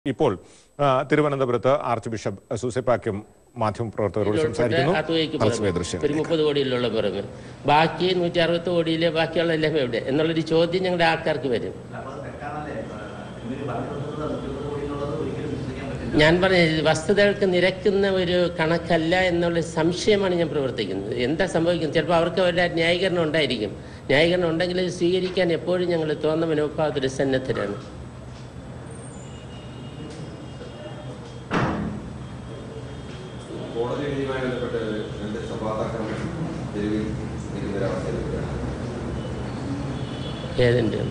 ഇപ്പോൾ ആ, തിരുവനന്തപുരത്ത് ആർച്ച് ബിഷപ്പ് സൂസെപ്പാക്യം മാധ്യമപ്രവർത്തകരോട് സംസാരിക്കുന്നു അതുവഴിക്ക് തത്സമയ പുറമെ ദൃശ്യം ഒരു മുപ്പത് കോടിയിലുള്ള പുറമെ ബാക്കി നൂറ്റി അറുപത്തി കോടിയിലെ ബാക്കിയുള്ള എല്ലാം എവിടെ എന്നുള്ളൊരു ചോദ്യം ഞങ്ങളുടെ ആൾക്കാർക്ക് വരും ഞാൻ പറഞ്ഞ വസ്തുതകൾക്ക് നിരക്കുന്ന ഒരു കണക്കല്ല എന്നുള്ള സംശയമാണ് ഞാൻ പ്രവർത്തിക്കുന്നത് എന്താ സംഭവിക്കുന്നത് ചിലപ്പോൾ അവർക്ക് അവരുടെ ന്യായീകരണം ഉണ്ടായിരിക്കും ന്യായീകരണം ഉണ്ടെങ്കിൽ അത് സ്വീകരിക്കാൻ എപ്പോഴും ഞങ്ങൾ തോന്നുന്ന മനോഭാവത്തിൽ സന്നദ്ധരാണ് കോടതി വിധിയുമായി ബന്ധപ്പെട്ട് രണ്ട് സഭാതർക്കം തെരുവിൽ നിൽക്കുന്ന ഒരവസ്ഥയിലൂടെയാണ് ഏതിൻ്റെ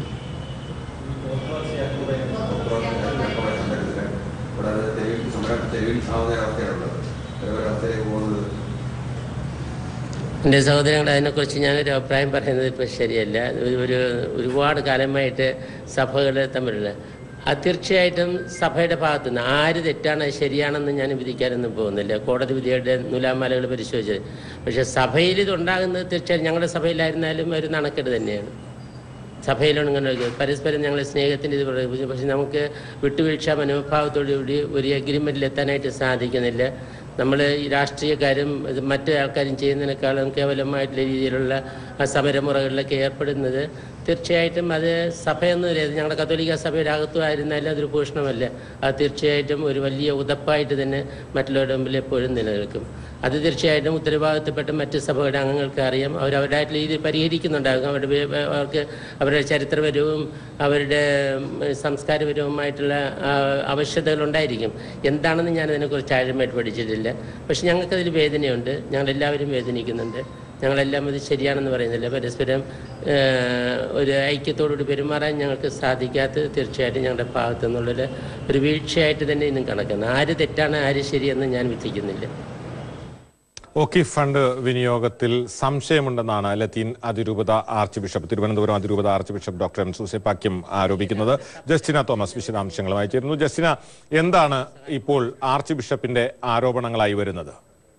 ഡോക്ടറുമായി സംഘടിപ്പിക്കാൻ കൂടാതെ തെരുവിൽ സമരം തെരുവിൽ ആവുന്ന ഒരവസ്ഥയാണുള്ളത് ഒരവസ്ഥയിലേക്ക് പോകുന്നത് എൻ്റെ സഹോദരങ്ങൾ അതിനെക്കുറിച്ച് ഞാനൊരു അഭിപ്രായം പറയുന്നത് ഇപ്പോൾ ശരിയല്ല ഒരു ഒരു ഒരുപാട് കാലമായിട്ട് സഭകൾ തമ്മിലുള്ള അത് തീർച്ചയായിട്ടും സഭയുടെ ഭാഗത്തു നിന്ന് ആര് തെറ്റാണ് അത് ശരിയാണെന്ന് ഞാൻ വിധിക്കാനൊന്നും പോകുന്നില്ല കോടതി വിധിയുടെ നൂലാമാലകൾ പരിശോധിച്ചത് പക്ഷേ സഭയിൽ ഇതുണ്ടാകുന്നത് തീർച്ചയായും ഞങ്ങളുടെ സഭയിലായിരുന്നാലും ഒരു നാണക്കേട് തന്നെയാണ് സഭയിലാണ് ഇങ്ങനെ ഒരു പരസ്പരം ഞങ്ങൾ സ്നേഹത്തിൻ്റെ ഇത് പ്രകടിപ്പിച്ചു പക്ഷെ നമുക്ക് വിട്ടുവീഴ്ച മനോഭാവത്തോടുകൂടി ഒരു എഗ്രിമെൻറ്റിൽ എത്താനായിട്ട് സാധിക്കുന്നില്ല നമ്മൾ ഈ രാഷ്ട്രീയക്കാരും ഇത് മറ്റു ആൾക്കാരും ചെയ്യുന്നതിനേക്കാളും കേവലമായിട്ടുള്ള രീതിയിലുള്ള ആ സമരമുറകളിലൊക്കെ ഏർപ്പെടുന്നത് തീർച്ചയായിട്ടും അത് സഭയെന്ന് പറയുന്നത് ഞങ്ങളുടെ കത്തോലിക്ക സഭയുടെ അകത്തും ആയിരുന്നാലും അതൊരു ഭൂഷണമല്ല അത് തീർച്ചയായിട്ടും ഒരു വലിയ ഉതപ്പായിട്ട് തന്നെ മറ്റുള്ളവരുടെ മുമ്പിൽ എപ്പോഴും നിലനിൽക്കും അത് തീർച്ചയായിട്ടും ഉത്തരവാദിത്തപ്പെട്ട മറ്റ് സഭകളുടെ അംഗങ്ങൾക്ക് അറിയാം അവർ അവരുടേതായിട്ടുള്ള രീതിയിൽ പരിഹരിക്കുന്നുണ്ടാകും അവരുടെ വേ- അവർക്ക് അവരുടെ ചരിത്രപരവും അവരുടെ ഉം, സംസ്കാരപരവുമായിട്ടുള്ള ആ, ആവശ്യകതകളുണ്ടായിരിക്കും എന്താണെന്ന് ഞാൻ അതിനെക്കുറിച്ച് ആഴമായിട്ട് പഠിച്ചിട്ടില്ല പക്ഷെ ഞങ്ങൾക്കതിൽ വേദനയുണ്ട് ഞങ്ങളെല്ലാവരും വേദനിക്കുന്നുണ്ട് ഞങ്ങളെല്ലാം അത് ശരിയാണെന്ന് പറയുന്നില്ല പരസ്പരം ആ, ഒരു ഐക്യത്തോടുകൂടി പെരുമാറാൻ ഞങ്ങൾക്ക് സാധിക്കാത്തത് തീർച്ചയായിട്ടും ഞങ്ങളുടെ ഭാഗത്തു നിന്നുള്ളൊരു ഒരു വീഴ്ചയായിട്ട് തന്നെ ഇന്നും കണക്കാണ് ആര് തെറ്റാണ് ആര് ശരിയെന്ന് ഞാൻ വിധിക്കുന്നില്ല ഓക്കി ഫണ്ട് വിനിയോഗത്തിൽ സംശയമുണ്ടെന്നാണ് ലത്തീൻ അതിരൂപത ആർച്ച് ബിഷപ്പ് തിരുവനന്തപുരം അതിരൂപത archbishop doctor M Soosapakiam ആരോപിക്കുന്നത് ജസ്റ്റിന തോമസ് വിശദാംശങ്ങളുമായി ചേരുന്നു ജസ്റ്റിന എന്താണ് ഇപ്പോൾ ആർച്ച് ബിഷപ്പിന്റെ ആരോപണങ്ങളായി വരുന്നത്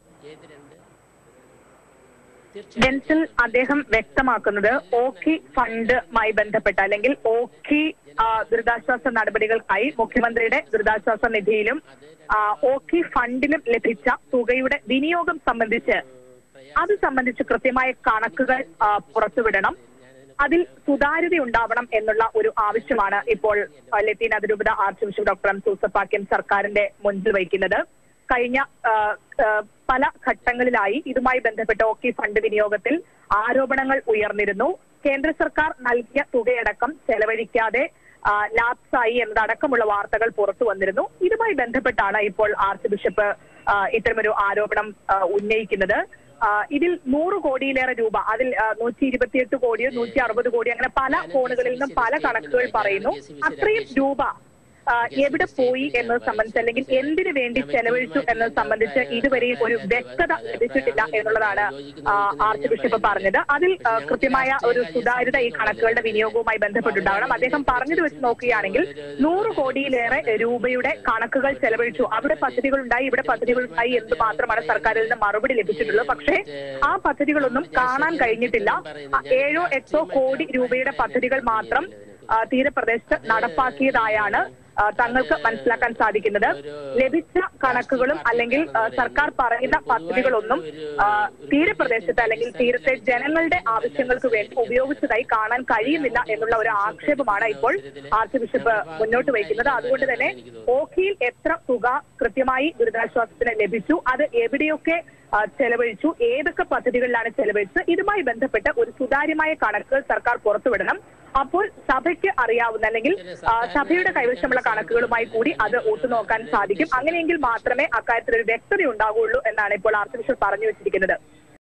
ഡെൻസിൽ അദ്ദേഹം വ്യക്തമാക്കുന്നത് ഓക്കി ഫണ്ടുമായി ബന്ധപ്പെട്ട അല്ലെങ്കിൽ ഓക്കി ആ, ദുരിതാശ്വാസ നടപടികൾക്കായി മുഖ്യമന്ത്രിയുടെ ദുരിതാശ്വാസ നിധിയിലും ആ, ഓക്കി ഫണ്ടിലും ലഭിച്ച തുകയുടെ വിനിയോഗം സംബന്ധിച്ച് അത് സംബന്ധിച്ച് കൃത്യമായ കണക്കുകൾ ആ, പുറത്തുവിടണം അതിൽ സുതാര്യത ഉണ്ടാവണം എന്നുള്ള ഒരു ആവശ്യമാണ് ഇപ്പോൾ ആ, ലത്തീൻ അതിരൂപത archbishop doctor M Soosapakiam സർക്കാരിന്റെ മുൻപിൽ വയ്ക്കുന്നത് കഴിഞ്ഞ ആ, ആ, പല ഘട്ടങ്ങളിലായി ഇതുമായി ബന്ധപ്പെട്ട ഓക്കി ഫണ്ട് വിനിയോഗത്തിൽ ആരോപണങ്ങൾ ഉയർന്നിരുന്നു കേന്ദ്ര സർക്കാർ നൽകിയ തുകയടക്കം ചെലവഴിക്കാതെ ആ, ലാപ്സായി എന്നതടക്കമുള്ള വാർത്തകൾ പുറത്തു വന്നിരുന്നു ഇതുമായി ബന്ധപ്പെട്ടാണ് ഇപ്പോൾ ആർച്ച് ബിഷപ്പ് ആ, ഇത്തരമൊരു ആരോപണം ആ, ഉന്നയിക്കുന്നത് ആ, ഇതിൽ നൂറ് കോടിയിലേറെ രൂപ അതിൽ നൂറ്റി ഇരുപത്തിയെട്ട് കോടിയോ നൂറ്റി അറുപത് കോടിയോ അങ്ങനെ പല കോണുകളിൽ നിന്നും പല കണക്കുകൾ പറയുന്നു അത്രയും രൂപ ആ, എവിടെ പോയി എന്നത് സംബന്ധിച്ച് അല്ലെങ്കിൽ എന്തിനു വേണ്ടി ചെലവഴിച്ചു എന്നത് സംബന്ധിച്ച് ഇതുവരെയും ഒരു വ്യക്തത ലഭിച്ചിട്ടില്ല എന്നുള്ളതാണ് ആ, ആർച്ച് ബിഷപ്പ് പറഞ്ഞത് അതിൽ ആ, കൃത്യമായ ഒരു സുതാര്യത ഈ കണക്കുകളുടെ വിനിയോഗവുമായി ബന്ധപ്പെട്ടുണ്ടാവണം അദ്ദേഹം പറഞ്ഞത് വെച്ച് നോക്കുകയാണെങ്കിൽ നൂറ് കോടിയിലേറെ രൂപയുടെ കണക്കുകൾ ചെലവഴിച്ചു അവിടെ പദ്ധതികൾ ഉണ്ടായി ഇവിടെ പദ്ധതികൾ ഉണ്ടായി എന്ന് മാത്രമാണ് സർക്കാരിൽ നിന്ന് മറുപടി ലഭിച്ചിട്ടുള്ളത് പക്ഷേ ആ പദ്ധതികളൊന്നും കാണാൻ കഴിഞ്ഞിട്ടില്ല ആ, ഏഴോ എട്ടോ കോടി രൂപയുടെ പദ്ധതികൾ മാത്രം ആ, തീരപ്രദേശത്ത് നടപ്പാക്കിയതായാണ് ആ, തങ്ങൾക്ക് മനസ്സിലാക്കാൻ സാധിക്കുന്നത് ലഭിച്ച കണക്കുകളും അല്ലെങ്കിൽ ആ, സർക്കാർ പറയുന്ന പദ്ധതികളൊന്നും ആ, തീരപ്രദേശത്ത് അല്ലെങ്കിൽ തീരത്തെ ജനങ്ങളുടെ ആവശ്യങ്ങൾക്ക് വേണ്ടി ഉപയോഗിച്ചതായി കാണാൻ കഴിയുന്നില്ല എന്നുള്ള ഒരു ആക്ഷേപമാണ് ഇപ്പോൾ ആർച്ച് ബിഷപ്പ് മുന്നോട്ട് വയ്ക്കുന്നത് അതുകൊണ്ട് തന്നെ ഓഖിയിൽ എത്ര തുക കൃത്യമായി ദുരിതാശ്വാസത്തിന് ലഭിച്ചു അത് എവിടെയൊക്കെ ആ, ചെലവഴിച്ചു ഏതൊക്കെ പദ്ധതികളിലാണ് ചെലവഴിച്ചത് ഇതുമായി ബന്ധപ്പെട്ട് ഒരു സുതാര്യമായ കണക്കുകൾ സർക്കാർ പുറത്തുവിടണം അപ്പോൾ സഭയ്ക്ക് അറിയാവുന്ന അല്ലെങ്കിൽ ആ, സഭയുടെ കൈവശമുള്ള കണക്കുകളുമായി കൂടി അത് ഒത്തുനോക്കാൻ സാധിക്കും അങ്ങനെയെങ്കിൽ മാത്രമേ അക്കാര്യത്തിൽ ഒരു വ്യക്തത ഉണ്ടാവുകയുള്ളൂ എന്നാണ് ഇപ്പോൾ ആർച്ച് ബിഷപ്പ് പറഞ്ഞു വെച്ചിരിക്കുന്നത്